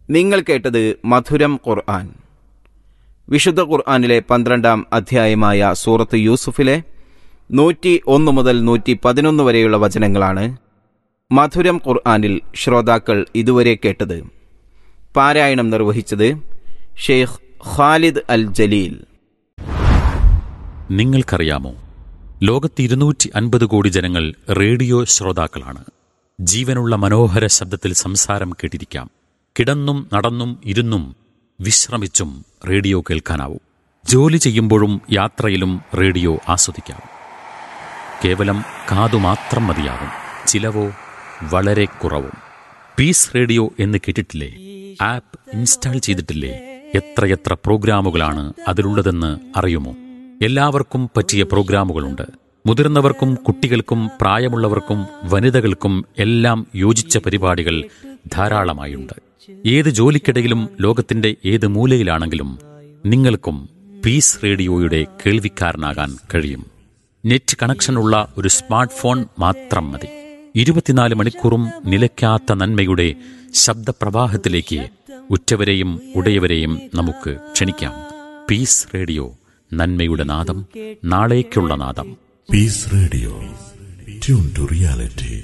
നിങ്ങൾ കേട്ടത് മധുരം ഖുർആൻ വിശുദ്ധ ഖുർആനിലെ പന്ത്രണ്ടാം അധ്യായമായ സൂറത്ത് യൂസുഫിലെ നൂറ്റി ഒന്ന് മുതൽ നൂറ്റി പതിനൊന്ന് വരെയുള്ള വചനങ്ങളാണ് മധുരം ഖുർആനിൽ ശ്രോതാക്കൾ ഇതുവരെ കേട്ടത് പാരായണം നിർവഹിച്ചത് ഷെയ്ഖ് ഖാലിദ് അൽ ജലീൽ നിങ്ങൾക്കറിയാമോ ലോകത്ത് ഇരുന്നൂറ്റി അൻപത് കോടി ജനങ്ങൾ റേഡിയോ ശ്രോതാക്കളാണ് ജീവനുള്ള മനോഹര ശബ്ദത്തിൽ സംസാരം കേട്ടിരിക്കാം കിടന്നും നടന്നും ഇരുന്നും വിശ്രമിച്ചും റേഡിയോ കേൾക്കാനാവും ജോലി ചെയ്യുമ്പോഴും യാത്രയിലും റേഡിയോ ആസ്വദിക്കാം കേവലം കാതു മാത്രം മതിയാകും ചിലവോ വളരെ കുറവും പീസ് റേഡിയോ എന്ന് കേട്ടിട്ടില്ലേ ആപ്പ് ഇൻസ്റ്റാൾ ചെയ്തിട്ടില്ലേ എത്രയെത്ര പ്രോഗ്രാമുകളാണ് അതിലുള്ളതെന്ന് അറിയുമോ എല്ലാവർക്കും പറ്റിയ പ്രോഗ്രാമുകളുണ്ട് മുതിർന്നവർക്കും കുട്ടികൾക്കും പ്രായമുള്ളവർക്കും വനിതകൾക്കും എല്ലാം യോജിച്ച പരിപാടികൾ ധാരാളമായുണ്ട് ഏത് ജോലിക്കിടയിലും ലോകത്തിന്റെ ഏത് മൂലയിലാണെങ്കിലും നിങ്ങൾക്കും പീസ് റേഡിയോയുടെ കേൾവിക്കാരനാകാൻ കഴിയും നെറ്റ് കണക്ഷനുള്ള ഒരു സ്മാർട്ട് ഫോൺ മാത്രം മതി ഇരുപത്തിനാല് മണിക്കൂറും നിലയ്ക്കാത്ത നന്മയുടെ ശബ്ദപ്രവാഹത്തിലേക്ക് ഉറ്റവരെയും ഉടയവരെയും നമുക്ക് ക്ഷണിക്കാം പീസ് റേഡിയോ നന്മയുടെ നാദം നാളേക്കുള്ള നാദം Peace Radio. Tune to reality.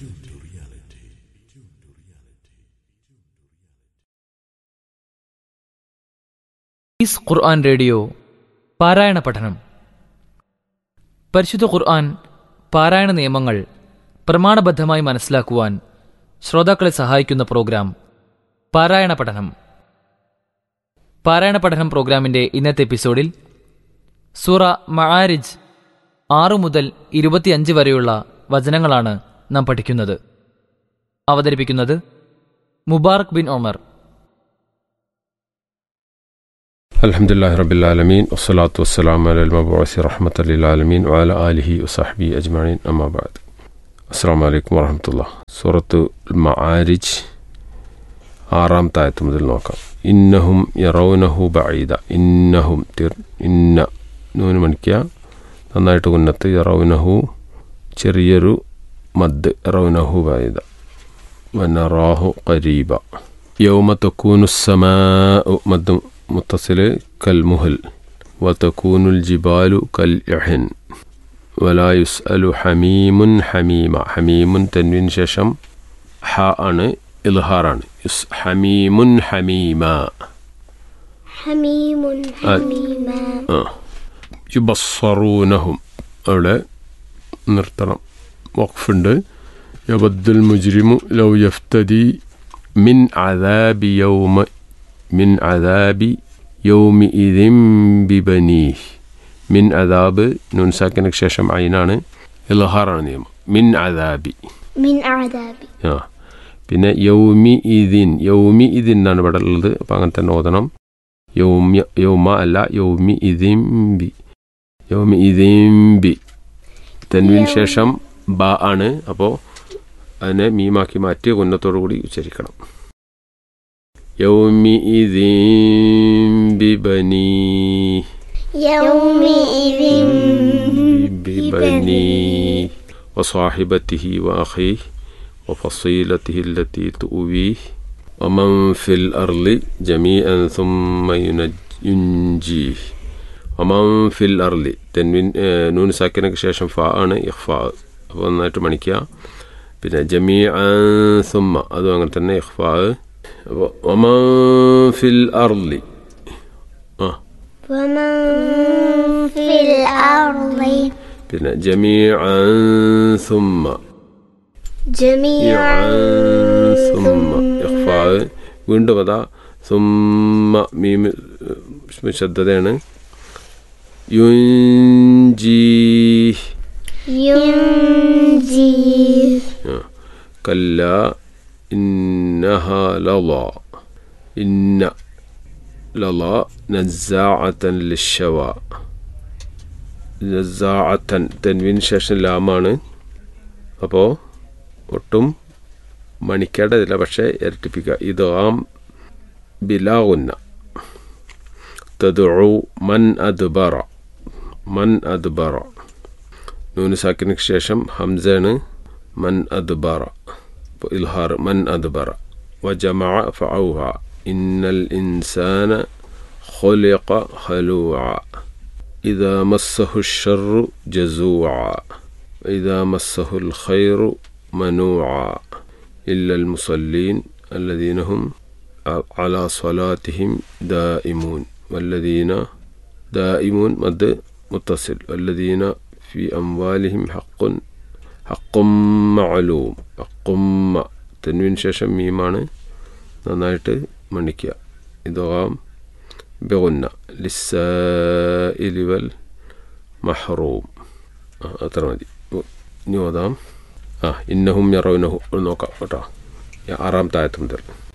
ഈസ് ഖുർആൻ റേഡിയോ പാരായണ പഠനം പരിശുദ്ധ ഖുർആൻ പാരായണ നിയമങ്ങൾ പ്രമാണബദ്ധമായി മനസ്സിലാക്കുവാൻ ശ്രോതാക്കളെ സഹായിക്കുന്ന പ്രോഗ്രാം പാരായണ പഠനം പാരായണ പഠനം പ്രോഗ്രാമിന്റെ ഇന്നത്തെ എപ്പിസോഡിൽ സൂറ മആരിജ് ആറു മുതൽ ഇരുപത്തിയഞ്ച് വരെയുള്ള വചനങ്ങളാണ് നാം പഠിക്കുന്നത് അവതരിപ്പിക്കുന്നത് മുബാറക് ബിൻ ഒമർ الحمد لله رب العالمين والصلاة والسلام على المبعوث رحمة للعالمين وعلى آله وصحبه أجمعين أما بعد السلام عليكم ورحمة الله سورة المعارج ആറാം തായത്ത് മുതൽ നോക്കാം ഇന്നഹും യറൗനഹു ബഈദ ഇന്നഹും തിർ ഇന്ന നൂന് മണിക്കുക നന്നായിട്ട് ഉന്നത്ത് യറൗനഹു ചെറിയൊരു മദ് യറൗനഹു ബഈദ വനറാഹു ഖരീബ യൗമ തക്കൂനു السماء മദ് മുത്തസിൽ കൽമുഹൽ വതക്കൂനുൽ ജിബാലു കൽ ഇഹൻ വലാ യുസ്അലു ഹമീമുൻ ഹമീമ ഹമീമുൻ തൻവിന് ശേഷം ഹ ആണ് ഇൽഹാറാണ് യുസ് ഹമീമുൻ ഹമീമ حميم حميما ആ യുബസ്സറൂനഹും അവിടെ നിർത്തണം വഖഫുണ്ട് യബദ്ദുൽ മുജ്രിമു ലൗ യഫ്തദി മിൻ അദാബി യൗമ മിൻ അദാബി യൗമി ഇദിം ബിബനീഹ് മിൻ അദാബ് നുൻസാക്കിനു ശേഷം അയിനാണ് ഇൽഹാറാണ് നിയമം മിൻ അദാബി من عذابي ആ പിന്നെ യൗമി ഇതിൻ യൗമി ഇതിൻ എന്നാണ് ഇവിടെ ഉള്ളത് അപ്പം അങ്ങനെ തന്നെ ഓതണം യൗമ്യ യൗമ അല്ല യൗമി ഇതിംബി യൗമി ഇതിംബി തെൻവിന് ശേഷം ബ ആണ് അപ്പോൾ അതിനെ മീമാക്കി മാറ്റി ഉന്നത്തോടു കൂടി ഉച്ചരിക്കണം യൗമി ഇതിംബി ബനീ يومئذ ببنيه وصاحبته وأخيه وفصيلته التي تؤويه ومن في الأرض جميعا ثم ينج- ينجيه ومن في الأرض തെൻവിൻ നൂൻ സാക്കിനൊക്കെ ശേഷം ഫ ആണ് ഇഖ്ഫ അപ്പോൾ നന്നായിട്ട് മണിക്കുക പിന്നെ ജമീ സുമ്മ അതും അങ്ങനെ തന്നെ ഇഖ്ഫ അപ്പോൾ ഒമൻ ഫിൽ അർലി ആ ومن في الأرض പിന്നെ ജമീ സുമ്മ جميعا സുമ്മ ഇഖ്ഫാ വീണ്ടും അതാ സുമ്മ മീം ശ്രദ്ധതയാണ് യുഞ്ചി ينجي കല്ല ഇന്നഹ ലള ഇന്ന ലള നസാഅത്തൻ ലിഷവ നസാഅത്തൻ തെൻവിൻ ശേഷം ലാമാണ് അപ്പോൾ ഒട്ടും മണിക്കേണ്ടതില്ല പക്ഷേ ഇരട്ടിപ്പിക്കുക ഇതാം ബിലാവുന്ന തദുഉ മൻ അദ്ബറ മൻ അദ്ബറ നൂന് സാക്കിനു ശേഷം ഹംസയാണ് മൻ അദ്ബറ അപ്പോൾ ഇൽഹാർ മൻ അദ്ബറ വജമഅ ഫഔഹ ഇന്നൽ ഇൻസാന خلق خلوعا إذا مسه الشر جزوعا وإذا مسه الخير منوعا إلا المصلين الذين هم على صلاتهم دائمون والذين دائمون مد متصل والذين في أموالهم حق حق معلوم حق തെന്വിന് ശേഷം മീമാണ് നന്നായിട്ട് മണിക്കുക ഇതാം ബിഗുന്ന ലിസ്സായിലി വൽ മഹറൂം ആ, അത്ര മതി ഉ, ഇനി ഓതാം ആ ഇന്നഹും യറൗനഹു ഒന്ന് നോക്കാം കേട്ടോ ആറാം താഴത്ത് മുതൽ